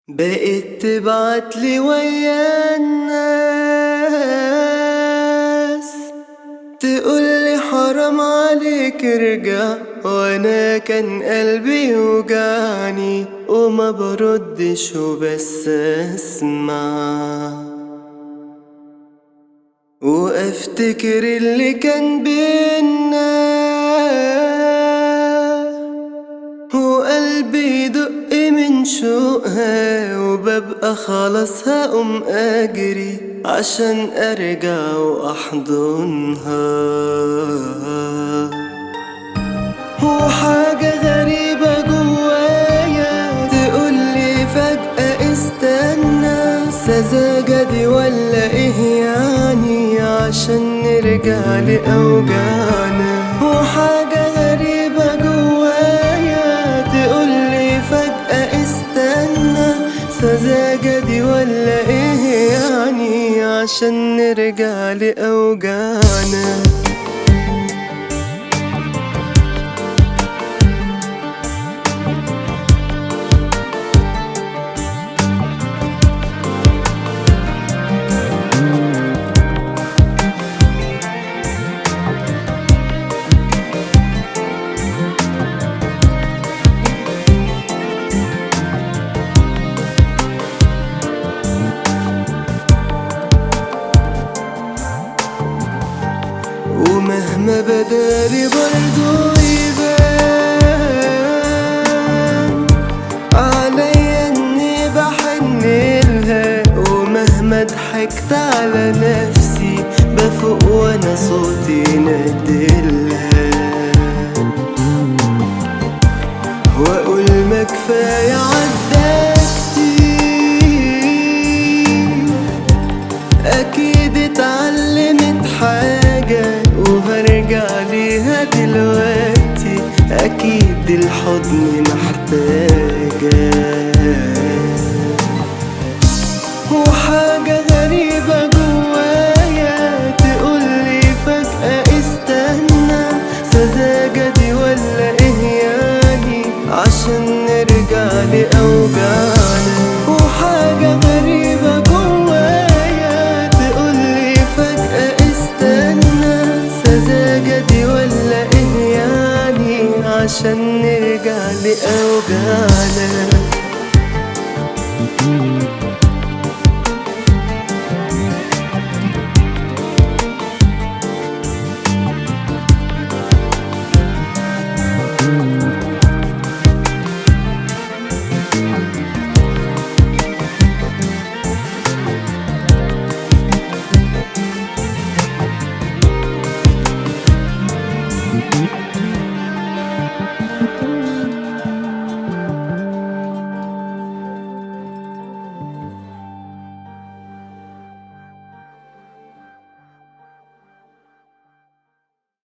بقيت تبعتلي ويا الناس تقولي حرام عليك ارجع وانا كان قلبي يوجعني وما بردش وبس اسمع وافتكر اللي كان بينا وقلبي يدق من شوقها وببقى خلاص هقوم اجري عشان ارجع واحضنها وحاجة غريبة جوايا تقولي فجأة استنى سذاجة دي ولا ايه يعني عشان نرجع لأوجاعنا وحاجة غريبة جوايا تقولي فجأة استنى سذاجة دي ولا ايه يعني عشان نرجع لأوجاعنا ومهما بدالي برضو يبان عليا اني بحن لها ومهما ضحكت على نفسي بفوق وانا صوتي ندلها واقول ما كفايه عدى كتير اكيد اتعلمت حاجه وهرجع ليها دلوقتي اكيد الحضن محتاجه وحاجة غريبة جوايا تقولي فجأة استنى سذاجة دي ولا ايه يعني عشان نرجع لأوجاعنا وحاجة غريبة جوايا تقولي فجأة استنى سذاجة دي ولا ايه يعني عشان نرجع لأوجاعنا